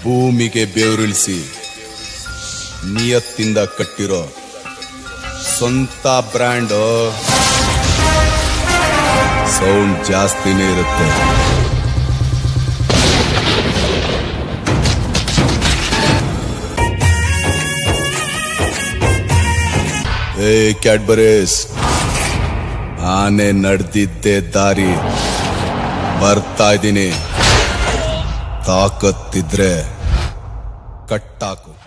ಭೂಮಿಗೆ ಬೆವರಿಳಿಸಿ ನಿಯತ್ತಿಂದ ಕಟ್ಟಿರೋ ಸ್ವಂತ ಬ್ರ್ಯಾಂಡ್ ಸೌಂಡ್ ಜಾಸ್ತಿನೇ ಇರುತ್ತೆ ಏ ಕ್ಯಾಡ್ಬರೀಸ್ ಆನೆ ನಡೆದಿದ್ದೆ ದಾರಿ ಬರ್ತಾ ಇದ್ದೀನಿ ತಾಕತ್ತಿದ್ರೆ ಕಟ್ಟಾಕು